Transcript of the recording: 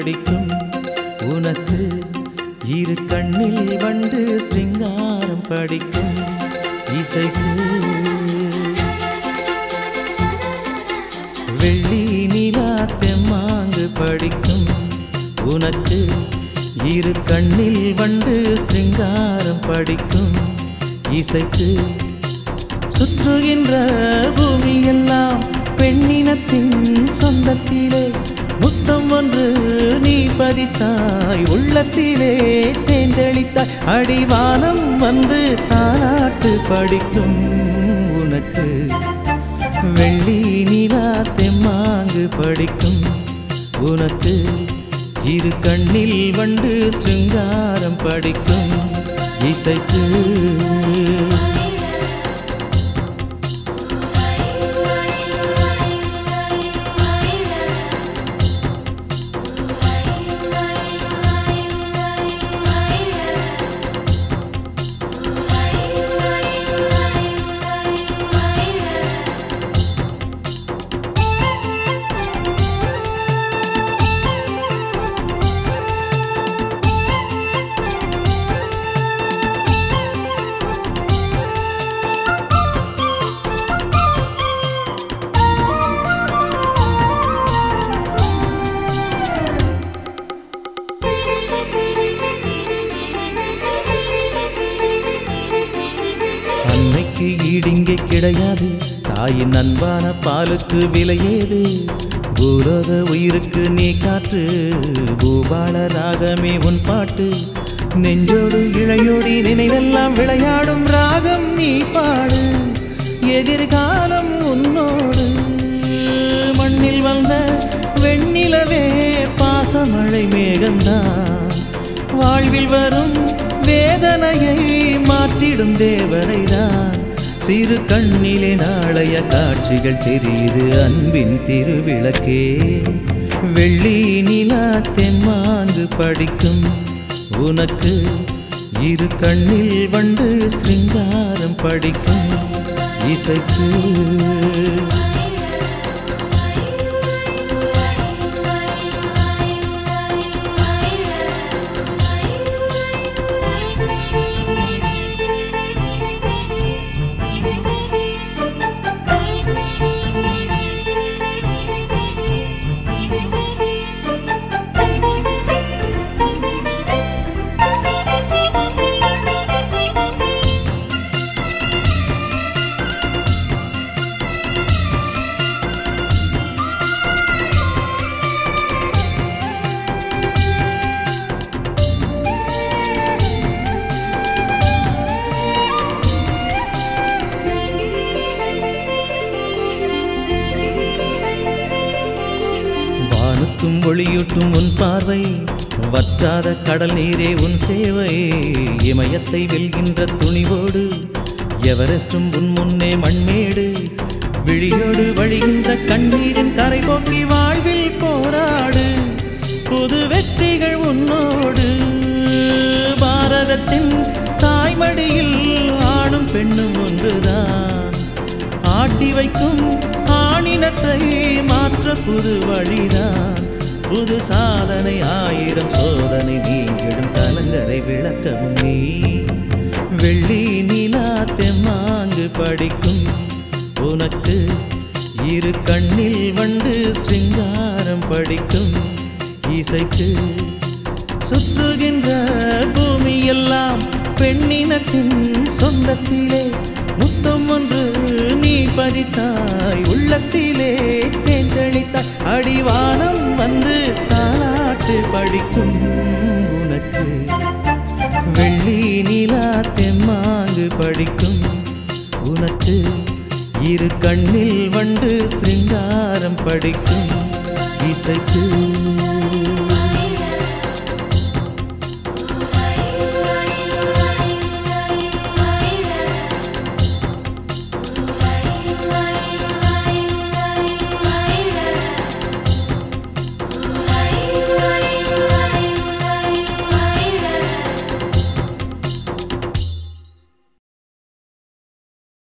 படிக்கும் உனக்கு இரு கண்ணில் வண்டு சிங்காரம் படிக்கும் இசைக்கு வெள்ளி நிலா தெம்மாங்கு படிக்கும் உனக்கு இரு கண்ணில் வண்டு சிங்காரம் படிக்கும் இசைக்கு சுற்றுகின்ற பூமியெல்லாம் பெண்ணினத்தின் சொந்தத்திலே முத்தம் ஒன்று நீ பதித்தாய் உள்ளத்திலே தேர்ந்தெளித்தாய் அடிவானம் வந்து தாலாட்டு படிக்கும் உனக்கு வெள்ளி நிலா தெம்மாங்கு படிக்கும் உனக்கு இரு கண்ணில் வண்டு சிருங்காரம் படிக்கும் இசைக்கு அன்னைக்கு ஈடிங்கே கிடையாது தாயின் அன்பான பாலுக்கு விலையேது பூலோக உயிருக்கு நீ காற்று பூபால ராகமே உன் பாட்டு நெஞ்சோடு இழையோடி நினைவெல்லாம் விளையாடும் ராகம் நீ பாடு எதிர்காலம் உன்னோடு மண்ணில் வந்த வெண்ணிலவே பாசமழை மேகந்தான் வாழ்வில் வரும் வேதனையை மாற்றிடும் தேவனைதான் சிறு கண்ணிலே நாளைய காட்சிகள் தெரியுது அன்பின் திருவிளக்கே வெள்ளி நிலா தெம்மாங்கு படிக்கும் உனக்கு இரு கண்ணில் வண்டு சிருங்காரம் படிக்கும் இசைக்கு வானுக்கும் ஒளியூட்டும் உன் பார்வை வற்றாத கடல் நீரே உன் சேவை இமயத்தை வெல்கின்ற துணிவோடு எவரெஸ்டும் உன் முன்னே மண்மேடு விழியோடு வழிகின்ற கண்ணீரின் கரை போக்கி வாழ்வில் போராடு புது வெற்றிகள் உன்னோடு பாரதத்தின் தாய்மடியில் ஆணும் பெண்ணும் ஒன்றுதான் ஆட்டி வைக்கும் ஆணினத்தை மாற்ற புது வழிதான் புது சாதனை ஆயிரம் சோதனை நீங்கிடும் கலங்கரை விளக்கவும் நீ வெள்ளி நிலா தெம்மாங்கு படிக்கும் உனக்கு இரு கண்ணில் வண்டு சிருங்காரம் படிக்கும் இசைக்கு சுற்றுகின்ற பூமியெல்லாம் பெண்ணினத்தின் சொந்தத்திலே முத்தம் ஒன்று நீ பதித்தாய் உள்ளத்திலே தேர்ந்தெளித்தாய் அடிவானம் வந்து தாலாட்டு படிக்கும் உனக்கு வெள்ளி நிலா தெம்மாங்கு படிக்கும் உனக்கு இரு கண்ணில் வண்டு சிருங்காரம் படிக்கும் இசைக்கு